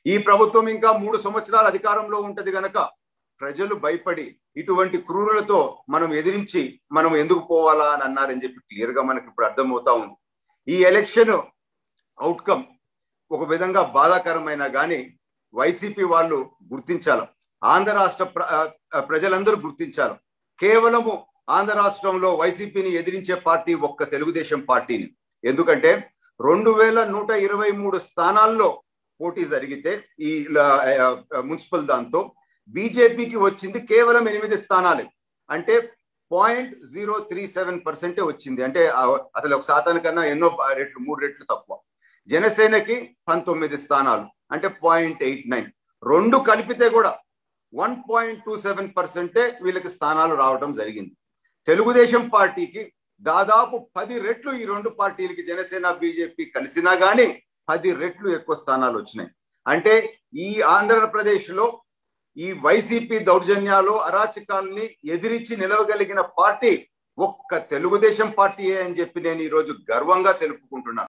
ఈ ప్రభుత్వం ఇంకా మూడు సంవత్సరాల అధికారంలో ఉంటది గనక ప్రజలు భయపడి ఇటువంటి క్రూరులతో మనం ఎదిరించి మనం ఎందుకు పోవాలా అని అన్నారని చెప్పి క్లియర్ గా మనకి ఇప్పుడు అర్థమవుతా ఉంది ఈ ఎలక్షన్ అవుట్కమ్ ఒక విధంగా బాధాకరమైన కానీ వైసీపీ వాళ్ళు గుర్తించాలి ఆంధ్ర రాష్ట్ర ప్ర- ఆ, ప్రజలందరూ గుర్తించాలి కేవలము ఆంధ్ర రాష్ట్రంలో వైసీపీని ఎదిరించే పార్టీ ఒక్క తెలుగుదేశం పార్టీని ఎందుకంటే రెండు వేల నూట ఇరవై మూడు స్థానాల్లో పోటీ జరిగితే ఈ ల- ఆ, ఆ, మున్సిపల్ దాంతో బీజేపీకి వచ్చింది కేవలం ఎనిమిది స్థానాలే అంటే పాయింట్ జీరో త్రీ సెవెన్ పర్సెంటే వచ్చింది అంటే ఆ, అసలు ఒక శాతానికన్నా ఎన్నో ప- రెట్లు మూడు రెట్లు తక్కువ జనసేనకి పంతొమ్మిది స్థానాలు అంటే పాయింట్ ఎయిట్ నైన్ రెండు కలిపితే కూడా వన్ పాయింట్ టూ సెవెన్ పర్సెంటే వీళ్ళకి స్థానాలు రావడం జరిగింది తెలుగుదేశం పార్టీకి దాదాపు పది రెట్లు ఈ రెండు పార్టీలకి జనసేన బీజేపీ కలిసినా గానీ పది రెట్లు ఎక్కువ స్థానాలు వచ్చినాయి అంటే ఈ ఆంధ్రప్రదేశ్ లో ఈ వైసీపీ దౌర్జన్యాలు అరాచకాల్ని ఎదిరించి నిలవగలిగిన పార్టీ ఒక్క తెలుగుదేశం పార్టీయే అని చెప్పి నేను ఈ రోజు గర్వంగా తెలుపుకుంటున్నాను